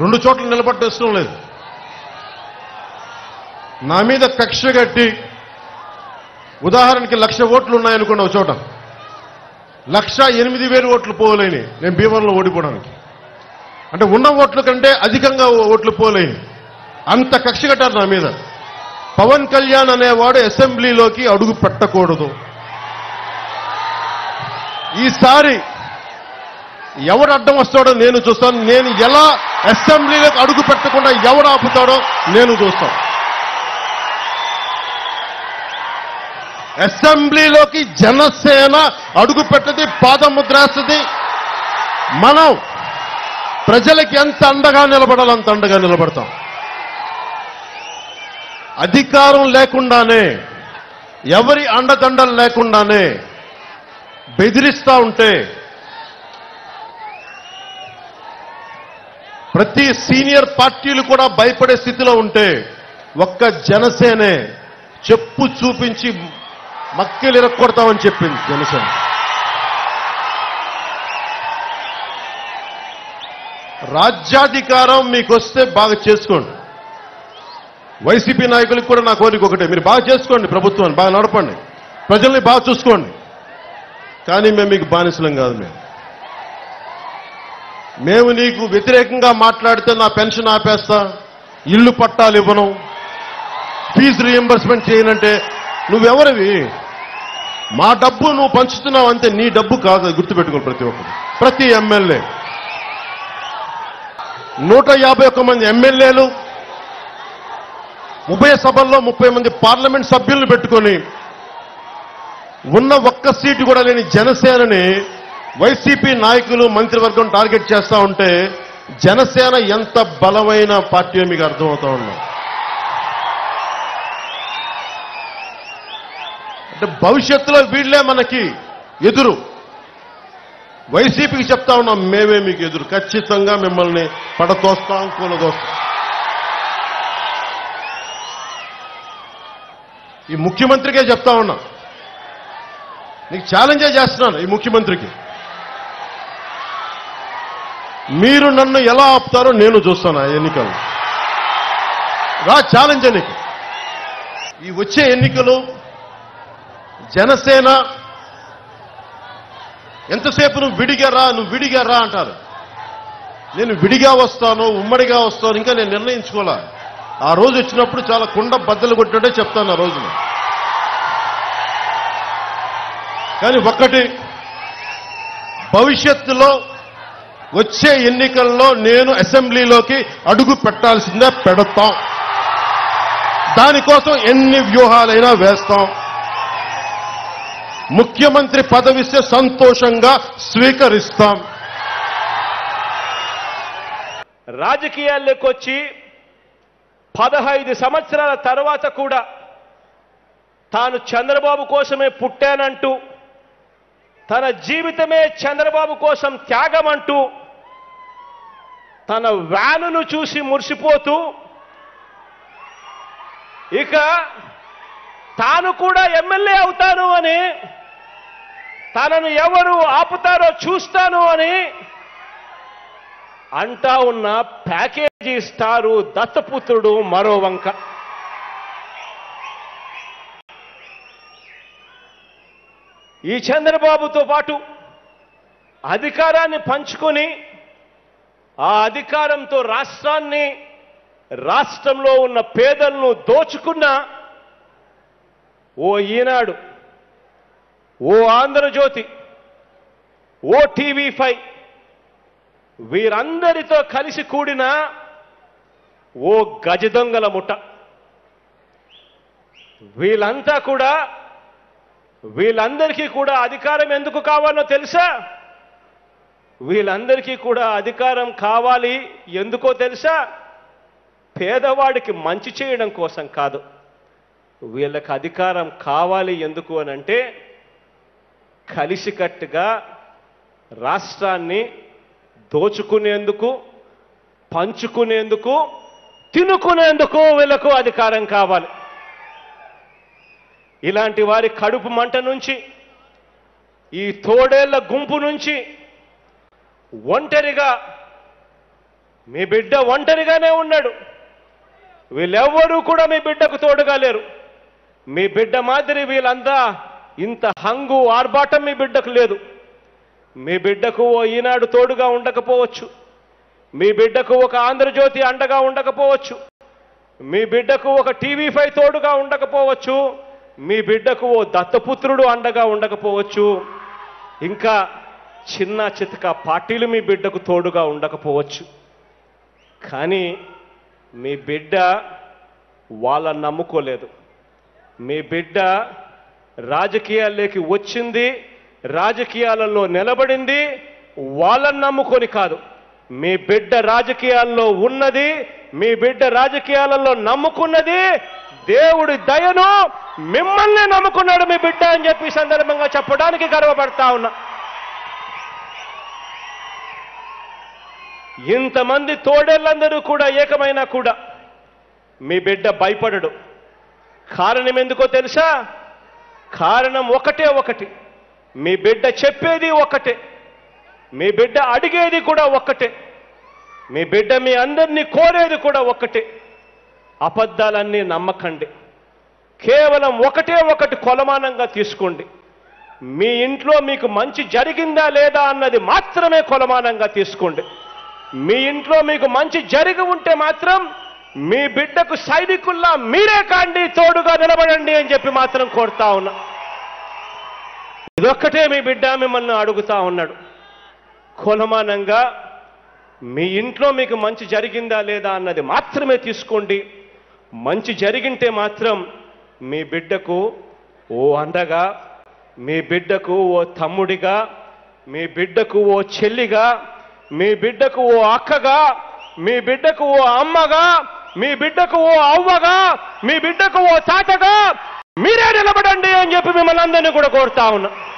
రెండు చోట్ల నిలబడ్డ ఇష్టం లేదు నా మీద కక్ష కట్టి ఉదాహరణకి లక్ష ఓట్లు ఉన్నాయనుకోండి ఒక చోట లక్ష ఎనిమిది వేలు ఓట్లు పోలేని నేను భీమవరంలో ఓడిపోవడానికి అంటే ఉన్న ఓట్ల కంటే అధికంగా ఓట్లు పోలేని అంత కక్ష కట్టారు నా మీద పవన్ కళ్యాణ్ అనేవాడు అసెంబ్లీలోకి అడుగు పెట్టకూడదు ఈసారి ఎవడు అడ్డం వస్తాడో నేను చూస్తాను నేను ఎలా అసెంబ్లీలోకి అడుగు పెట్టకుండా ఎవడు ఆపుతాడో నేను చూస్తాను అసెంబ్లీలోకి జనసేన అడుగు పెట్టది పాదముద్రేస్తుంది మనం ప్రజలకి ఎంత అండగా నిలబడాలో అంత అండగా నిలబడతాం అధికారం లేకుండానే ఎవరి అండదండలు లేకుండానే బెదిరిస్తా ఉంటే ప్రతి సీనియర్ పార్టీలు కూడా భయపడే స్థితిలో ఉంటే ఒక్క జనసేనే చెప్పు చూపించి మక్కెలు ఇరక్కొడతామని చెప్పింది జనసేన రాజ్యాధికారం మీకు వస్తే బాగా చేసుకోండి వైసీపీ నాయకులకు కూడా నా కోరిక ఒకటే మీరు బాగా చేసుకోండి ప్రభుత్వాన్ని బాగా నడపండి ప్రజల్ని బాగా చూసుకోండి కానీ మేము మీకు బానిసలం కాదు మేము మేము నీకు వ్యతిరేకంగా మాట్లాడితే నా పెన్షన్ ఆపేస్తా ఇల్లు పట్టాలు ఇవ్వను ఫీజు రియంబర్స్మెంట్ చేయనంటే నువ్వెవరివి మా డబ్బు నువ్వు పంచుతున్నావు అంతే నీ డబ్బు కాదు అది గుర్తుపెట్టుకో ప్రతి ఒక్కరు ప్రతి ఎమ్మెల్యే నూట యాభై ఒక్క మంది ఎమ్మెల్యేలు ఉభయ సభల్లో ముప్పై మంది పార్లమెంట్ సభ్యులను పెట్టుకొని ఉన్న ఒక్క సీటు కూడా లేని జనసేనని వైసీపీ నాయకులు మంత్రివర్గం టార్గెట్ చేస్తా ఉంటే జనసేన ఎంత బలమైన పార్టీ మీకు అర్థమవుతా ఉన్నాం అంటే భవిష్యత్తులో వీళ్ళే మనకి ఎదురు వైసీపీకి చెప్తా ఉన్నాం మేమే మీకు ఎదురు ఖచ్చితంగా మిమ్మల్ని పడతోస్తాం కూలదోస్తాం ఈ ముఖ్యమంత్రికే చెప్తా ఉన్నా నీకు ఛాలెంజే చేస్తున్నాను ఈ ముఖ్యమంత్రికి మీరు నన్ను ఎలా ఆపుతారో నేను చూస్తాను ఆ ఎన్నికలు రా ఛాలెంజ్ నీకు ఈ వచ్చే ఎన్నికలు జనసేన ఎంతసేపు నువ్వు విడిగా రా నువ్వు విడిగా రా అంటారు నేను విడిగా వస్తాను ఉమ్మడిగా వస్తాను ఇంకా నేను నిర్ణయించుకోలే ఆ రోజు వచ్చినప్పుడు చాలా కుండ బద్దలు కొట్టినట్టే చెప్తాను ఆ రోజున కానీ ఒక్కటి భవిష్యత్తులో వచ్చే ఎన్నికల్లో నేను అసెంబ్లీలోకి అడుగు పెట్టాల్సిందే పెడతాం దానికోసం ఎన్ని వ్యూహాలైనా వేస్తాం ముఖ్యమంత్రి పదవిస్తే సంతోషంగా స్వీకరిస్తాం రాజకీయాల్లోకి వచ్చి పదహైదు సంవత్సరాల తర్వాత కూడా తాను చంద్రబాబు కోసమే పుట్టానంటూ తన జీవితమే చంద్రబాబు కోసం త్యాగమంటూ తన వ్యానును చూసి మురిసిపోతూ ఇక తాను కూడా ఎమ్మెల్యే అవుతాను అని తనను ఎవరు ఆపుతారో చూస్తాను అని అంటా ఉన్న ప్యాకేజీ స్టారు దత్తపుత్రుడు మరో వంక ఈ చంద్రబాబుతో పాటు అధికారాన్ని పంచుకొని ఆ అధికారంతో రాష్ట్రాన్ని రాష్ట్రంలో ఉన్న పేదలను దోచుకున్న ఓ ఈనాడు ఓ ఆంధ్రజ్యోతి ఓ టీవీ ఫైవ్ వీరందరితో కలిసి కూడిన ఓ గజదొంగల ముఠ వీళ్ళంతా కూడా వీళ్ళందరికీ కూడా అధికారం ఎందుకు కావాలో తెలుసా వీళ్ళందరికీ కూడా అధికారం కావాలి ఎందుకో తెలుసా పేదవాడికి మంచి చేయడం కోసం కాదు వీళ్ళకి అధికారం కావాలి ఎందుకు అని అంటే కలిసికట్టుగా రాష్ట్రాన్ని దోచుకునేందుకు పంచుకునేందుకు తినుకునేందుకు వీళ్ళకు అధికారం కావాలి ఇలాంటి వారి కడుపు మంట నుంచి ఈ తోడేళ్ల గుంపు నుంచి ఒంటరిగా మీ బిడ్డ ఒంటరిగానే ఉన్నాడు వీళ్ళెవ్వరూ కూడా మీ బిడ్డకు తోడుగా లేరు మీ బిడ్డ మాదిరి వీళ్ళంతా ఇంత హంగు ఆర్భాటం మీ బిడ్డకు లేదు మీ బిడ్డకు ఓ ఈనాడు తోడుగా ఉండకపోవచ్చు మీ బిడ్డకు ఒక ఆంధ్రజ్యోతి అండగా ఉండకపోవచ్చు మీ బిడ్డకు ఒక టీవీ ఫైవ్ తోడుగా ఉండకపోవచ్చు మీ బిడ్డకు ఓ దత్తపుత్రుడు అండగా ఉండకపోవచ్చు ఇంకా చిన్న చితక పార్టీలు మీ బిడ్డకు తోడుగా ఉండకపోవచ్చు కానీ మీ బిడ్డ వాళ్ళని నమ్ముకోలేదు మీ బిడ్డ రాజకీయాల్లోకి వచ్చింది రాజకీయాలలో నిలబడింది వాళ్ళని నమ్ముకొని కాదు మీ బిడ్డ రాజకీయాల్లో ఉన్నది మీ బిడ్డ రాజకీయాలలో నమ్ముకున్నది దేవుడి దయను మిమ్మల్ని నమ్ముకున్నాడు మీ బిడ్డ అని చెప్పి ఈ సందర్భంగా చెప్పడానికి గర్వపడతా ఉన్నా ఇంతమంది తోడేళ్ళందరూ కూడా ఏకమైనా కూడా మీ బిడ్డ భయపడడు కారణం ఎందుకో తెలుసా కారణం ఒకటే ఒకటి మీ బిడ్డ చెప్పేది ఒకటే మీ బిడ్డ అడిగేది కూడా ఒక్కటే మీ బిడ్డ మీ అందరినీ కోరేది కూడా ఒక్కటే అబద్ధాలన్నీ నమ్మకండి కేవలం ఒకటే ఒకటి కొలమానంగా తీసుకోండి మీ ఇంట్లో మీకు మంచి జరిగిందా లేదా అన్నది మాత్రమే కొలమానంగా తీసుకోండి మీ ఇంట్లో మీకు మంచి జరిగి ఉంటే మాత్రం మీ బిడ్డకు సైనికుల్లా మీరే కాండి తోడుగా నిలబడండి అని చెప్పి మాత్రం కోరుతా ఉన్నా ఇదొక్కటే మీ బిడ్డ మిమ్మల్ని అడుగుతా ఉన్నాడు కొలమానంగా మీ ఇంట్లో మీకు మంచి జరిగిందా లేదా అన్నది మాత్రమే తీసుకోండి మంచి జరిగింటే మాత్రం మీ బిడ్డకు ఓ అండగా మీ బిడ్డకు ఓ తమ్ముడిగా మీ బిడ్డకు ఓ చెల్లిగా మీ బిడ్డకు ఓ అక్కగా మీ బిడ్డకు ఓ అమ్మగా మీ బిడ్డకు ఓ అవ్వగా మీ బిడ్డకు ఓ తాతగా మీరే నిలబడండి అని చెప్పి మిమ్మల్ని అందరినీ కూడా కోరుతా ఉన్నా